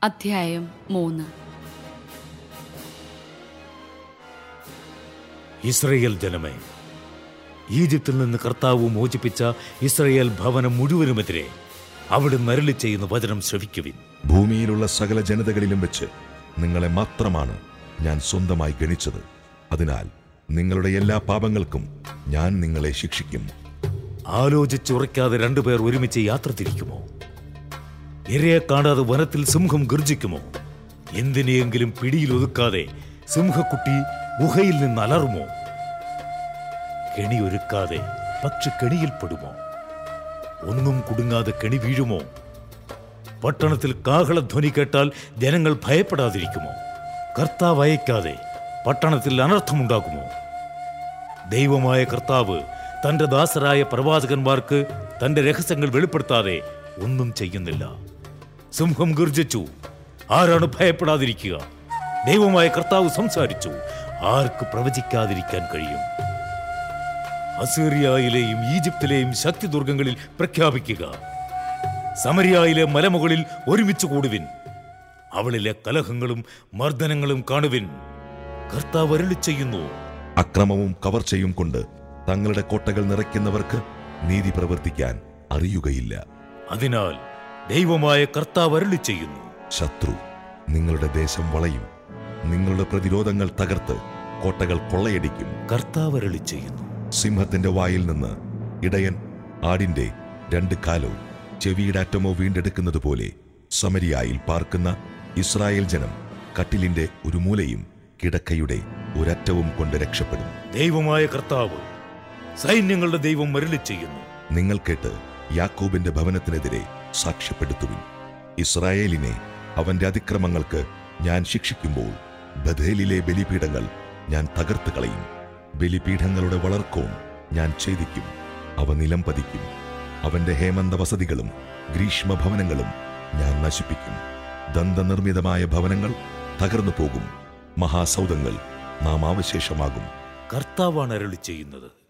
അധ്യായം മൂന്ന് ഇസ്രയേൽ ജനമേ ഈജിപ്തിൽ നിന്ന് കർത്താവ് മോചിപ്പിച്ച ഇസ്രയേൽ ഭവനം മുഴുവനുമെതിരെ അവിടുന്ന് അരുളി ചെയ്യുന്ന വചനം ശ്രവിക്കുവിൻ ഭൂമിയിലുള്ള സകല ജനതകളിലും വെച്ച് നിങ്ങളെ മാത്രമാണ് ഞാൻ സ്വന്തമായി ഗണിച്ചത് അതിനാൽ നിങ്ങളുടെ എല്ലാ പാപങ്ങൾക്കും ഞാൻ നിങ്ങളെ ശിക്ഷിക്കും ആലോചിച്ചുറയ്ക്കാതെ രണ്ടുപേർ ഒരുമിച്ച് യാത്ര തിരിക്കുമോ ഇരയെ കാണാതെ വനത്തിൽ സിംഹം ഗർജിക്കുമോ എന്തിനെയെങ്കിലും പിടിയിൽ ഒതുക്കാതെ സിംഹക്കുട്ടി ഗുഹയിൽ നിന്ന് അലറുമോ കെണി ഒരുക്കാതെ പക്ഷി കെണിയിൽപ്പെടുമോ ഒന്നും കുടുങ്ങാതെ കെണി വീഴുമോ പട്ടണത്തിൽ കാഹളധ്വനി കേട്ടാൽ ജനങ്ങൾ ഭയപ്പെടാതിരിക്കുമോ കർത്താവ് അയക്കാതെ പട്ടണത്തിൽ അനർത്ഥമുണ്ടാകുമോ ദൈവമായ കർത്താവ് തന്റെ ദാസരായ പ്രവാചകന്മാർക്ക് തന്റെ രഹസ്യങ്ങൾ വെളിപ്പെടുത്താതെ ഒന്നും ചെയ്യുന്നില്ല സിംഹം ഗർജിച്ചു ആരാണ് ഭയപ്പെടാതിരിക്കുക ദൈവമായ കർത്താവ് സംസാരിച്ചു ആർക്ക് പ്രവചിക്കാതിരിക്കാൻ കഴിയും അസീറിയയിലെയും ഈജിപ്തിലെയും ശക്തിദുർഗങ്ങളിൽ പ്രഖ്യാപിക്കുക സമരിയായിലെ മലമുകളിൽ ഒരുമിച്ച് കൂടുവിൻ അവളിലെ കലഹങ്ങളും മർദ്ദനങ്ങളും കാണുവിൻ കർത്താവ് അരുളി ചെയ്യുന്നു അക്രമവും കവർച്ചയും കൊണ്ട് തങ്ങളുടെ കോട്ടകൾ നിറയ്ക്കുന്നവർക്ക് നീതി പ്രവർത്തിക്കാൻ അറിയുകയില്ല അതിനാൽ ദൈവമായ കർത്താവ് അരുളി ചെയ്യുന്നു ശത്രു നിങ്ങളുടെ ദേശം വളയും നിങ്ങളുടെ പ്രതിരോധങ്ങൾ തകർത്ത് കോട്ടകൾ കൊള്ളയടിക്കും കർത്താവ് അരുളി ചെയ്യുന്നു സിംഹത്തിന്റെ വായിൽ നിന്ന് ഇടയൻ ആടിന്റെ രണ്ട് കാലോ ചെവിയുടെ അറ്റമോ വീണ്ടെടുക്കുന്നത് പോലെ സമരിയായിൽ പാർക്കുന്ന ഇസ്രായേൽ ജനം കട്ടിലിന്റെ ഒരു മൂലയും കിടക്കയുടെ ഒരറ്റവും കൊണ്ട് രക്ഷപ്പെടും ദൈവമായ കർത്താവ് സൈന്യങ്ങളുടെ ദൈവം അരുളി ചെയ്യുന്നു നിങ്ങൾ കേട്ട് യാക്കോബിന്റെ ഭവനത്തിനെതിരെ സാക്ഷ്യപ്പെടുത്തുവിൻ ഇസ്രായേലിനെ അവന്റെ അതിക്രമങ്ങൾക്ക് ഞാൻ ശിക്ഷിക്കുമ്പോൾ ബഥേലിലെ ബലിപീഠങ്ങൾ ഞാൻ തകർത്ത് കളയും ബലിപീഠങ്ങളുടെ വളർക്കോൺ ഞാൻ ഛേദിക്കും അവ നിലം പതിക്കും അവന്റെ ഹേമന്ത വസതികളും ഗ്രീഷ്മഭവനങ്ങളും ഞാൻ നശിപ്പിക്കും ദന്തനിർമ്മിതമായ ഭവനങ്ങൾ തകർന്നു പോകും മഹാസൗധങ്ങൾ നാം അവശേഷമാകും കർത്താവാണ് അരുളി ചെയ്യുന്നത്